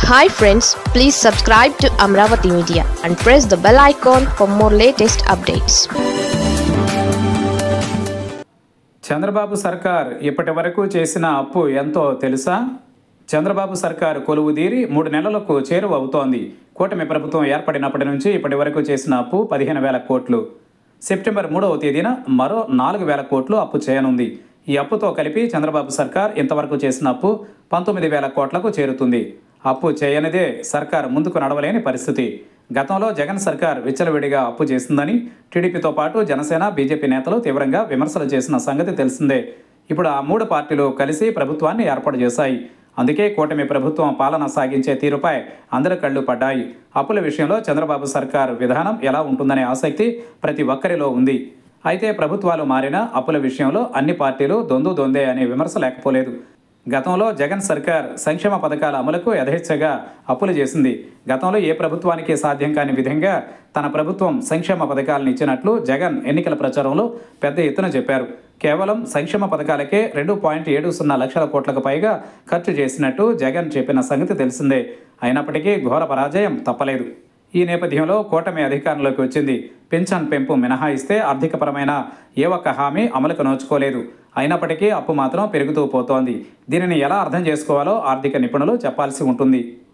hi friends please subscribe to Amaravati media and press the bell icon for more latest updates Chandrababu సర్కార్ ఇప్పటి వరకు చేసిన అప్పు ఎంతో తెలుసా చంద్రబాబు సర్కార్ కొలువు తీరి మూడు నెలలకు చేరువ అవుతోంది కూటమి ప్రభుత్వం ఏర్పడినప్పటి నుంచి ఇప్పటి వరకు చేసిన అప్పు పదిహేను వేల కోట్లు సెప్టెంబర్ మూడవ తేదీన మరో నాలుగు వేల కోట్లు అప్పు చేయనుంది ఈ అప్పుతో కలిపి చంద్రబాబు సర్కార్ ఇంతవరకు చేసిన అప్పు పంతొమ్మిది వేల కోట్లకు చేరుతుంది అప్పు చేయనిదే సర్కార్ ముందుకు నడవలేని పరిస్థితి గతంలో జగన్ సర్కార్ విచ్చలవిడిగా అప్పు చేసిందని టీడీపీతో పాటు జనసేన బీజేపీ నేతలు తీవ్రంగా విమర్శలు చేసిన సంగతి తెలిసిందే ఇప్పుడు ఆ మూడు పార్టీలు కలిసి ప్రభుత్వాన్ని ఏర్పాటు చేశాయి అందుకే కూటమి ప్రభుత్వం పాలన సాగించే తీరుపై అందరి కళ్ళు పడ్డాయి అప్పుల విషయంలో చంద్రబాబు సర్కార్ విధానం ఎలా ఉంటుందనే ఆసక్తి ప్రతి ఒక్కరిలో ఉంది అయితే ప్రభుత్వాలు మారినా అప్పుల విషయంలో అన్ని పార్టీలు దొందు దొందే అనే విమర్శ లేకపోలేదు గతంలో జగన్ సర్కార్ సంక్షేమ పథకాల అమలుకు యథేచ్ఛగా అప్పులు చేసింది గతంలో ఏ ప్రభుత్వానికి సాధ్యం కాని విధంగా తన ప్రభుత్వం సంక్షేమ పథకాలను ఇచ్చినట్లు జగన్ ఎన్నికల ప్రచారంలో పెద్ద ఎత్తున చెప్పారు కేవలం సంక్షేమ పథకాలకే రెండు పాయింట్ ఏడు సున్నా లక్షల కోట్లకు పైగా ఖర్చు చేసినట్టు జగన్ చెప్పిన సంగతి తెలిసిందే అయినప్పటికీ ఘోర పరాజయం తప్పలేదు ఈ నేపథ్యంలో కూటమి అధికారంలోకి వచ్చింది పెన్షన్ పెంపు మినహాయిస్తే ఆర్థికపరమైన ఏ ఒక్క హామీ అమలుకు నోచుకోలేదు అయినప్పటికీ అప్పు మాత్రం పెరుగుతూ పోతోంది దీనిని ఎలా అర్థం చేసుకోవాలో ఆర్థిక నిపుణులు చెప్పాల్సి ఉంటుంది